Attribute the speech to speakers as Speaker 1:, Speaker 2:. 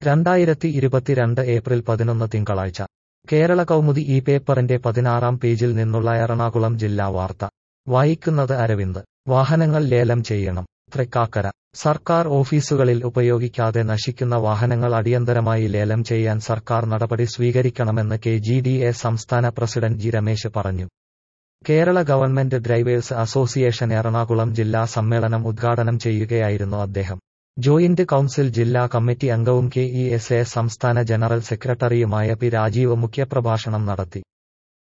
Speaker 1: രണ്ടായിരത്തി ഇരുപത്തിരണ്ട് ഏപ്രിൽ പതിനൊന്ന് തിങ്കളാഴ്ച കേരള കൗമുദി ഈ പേപ്പറിന്റെ പതിനാറാം പേജിൽ നിന്നുള്ള എറണാകുളം ജില്ലാ വാർത്ത വായിക്കുന്നത് അരവിന്ദ് വാഹനങ്ങൾ ലേലം ചെയ്യണം തൃക്കാക്കര സർക്കാർ ഓഫീസുകളിൽ ഉപയോഗിക്കാതെ നശിക്കുന്ന വാഹനങ്ങൾ അടിയന്തരമായി ലേലം ചെയ്യാൻ സർക്കാർ നടപടി സ്വീകരിക്കണമെന്ന് കെ ജി ഡി എ സംസ്ഥാന പ്രസിഡന്റ് ജി രമേശ് പറഞ്ഞു Kerala government drivers association Ernakulam ജില്ലാ സമ്മേളനം ഉദ്ഘാടനം ചെയ്യുകയായിരുന്നു അദ്ദേഹം ജോയിന്റ് കൌൺസിൽ ജില്ലാ കമ്മിറ്റി അംഗവും കെ ഇ എസ് എ സംസ്ഥാന ജനറൽ സെക്രട്ടറിയുമായ പി രാജീവ് മുഖ്യപ്രഭാഷണം നടത്തി